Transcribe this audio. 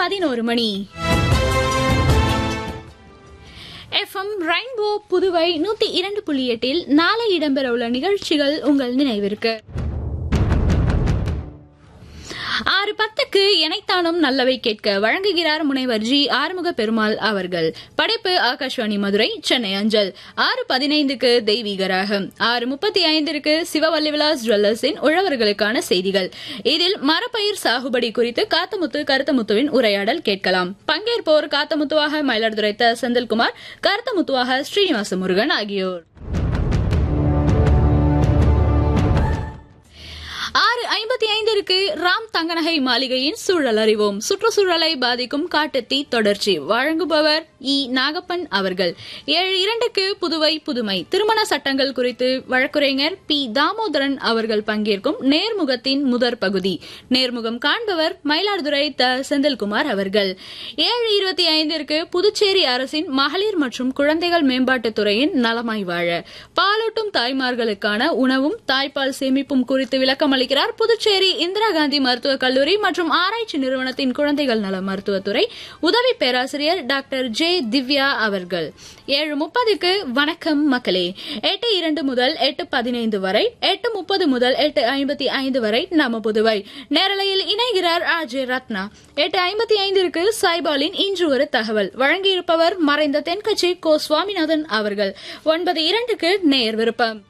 பதினோரு மணி FM rainbow Puduvai நூத்தி இரண்டு புள்ளி எட்டில் நாளை இடம்பெறவுள்ள நிகழ்ச்சிகள் உங்கள் நினைவிற்கு ஆறு பத்துக்கு இணைத்தானும் நல்லவை கேட்க வழங்குகிறார் முனைவர் ஜி ஆறுமுக பெருமாள் அவர்கள் படைப்பு ஆகாஷ்வாணி மதுரை சென்னை அஞ்சல் ஆறு பதினைந்துக்கு தெய்வீக ராகம் ஆறு முப்பத்தி ஐந்திற்கு சிவவல்லி விலாஸ் ஜுவல்லர்ஸின் உழவர்களுக்கான செய்திகள் இதில் மரப்பயிர் சாகுபடி குறித்து காத்தமுத்து கருத்தமுத்துவின் உரையாடல் கேட்கலாம் பங்கேற்போர் காத்தமுத்துவாக மயிலாடுதுறை த செந்தில்குமார் கருத்தமுத்துவாக ஸ்ரீனிவாச முருகன் ஆகியோர் ஆறு ஐம்பத்தி ஐந்திற்கு ராம் தங்கநகை மாளிகையின் சூழல் அறிவோம் சுற்றுச்சூழலை பாதிக்கும் காட்டுத்தீ தொடர்ச்சி வழங்குபவர் இ நாகப்பன் அவர்கள் ஏழு இரண்டுக்கு புதுவை புதுமை திருமண சட்டங்கள் குறித்து வழக்குரைஞர் பி தாமோதரன் அவர்கள் பங்கேற்கும் நேர்முகத்தின் முதற் பகுதி நேர்முகம் காண்பவர் மயிலாடுதுறை த செந்தில்குமார் அவர்கள் ஏழு இருபத்தி ஐந்திற்கு புதுச்சேரி அரசின் மகளிர் மற்றும் குழந்தைகள் மேம்பாட்டுத் துறையின் நலமாய் வாழ பாலூட்டும் தாய்மார்களுக்கான உணவும் தாய்ப்பால் சேமிப்பும் குறித்து விளக்கம் அளிக்கிறார் புதுச்சேரி இந்திரா காந்தி மருத்துவக் கல்லூரி மற்றும் ஆராய்ச்சி நிறுவனத்தின் குழந்தைகள் நல மருத்துவத்துறை உதவி பேராசிரியர் டாக்டர் ஜே திவ்யா அவர்கள் ஏழு முப்பதுக்கு வணக்கம் மக்களே எட்டு இரண்டு முதல் எட்டு பதினைந்து வரை எட்டு முப்பது முதல் எட்டு ஐம்பத்தி ஐந்து வரை நம்ம புதுவை நேரலையில் இணைகிறார் ஆர் ஜே ரத்னா எட்டு ஐம்பத்தி ஐந்திற்கு சாய்பாலின் இன்று ஒரு தகவல் வழங்கியிருப்பவர் மறைந்த தென்கட்சி கோ சுவாமிநாதன் அவர்கள் ஒன்பது இரண்டுக்கு நேர் விருப்பம்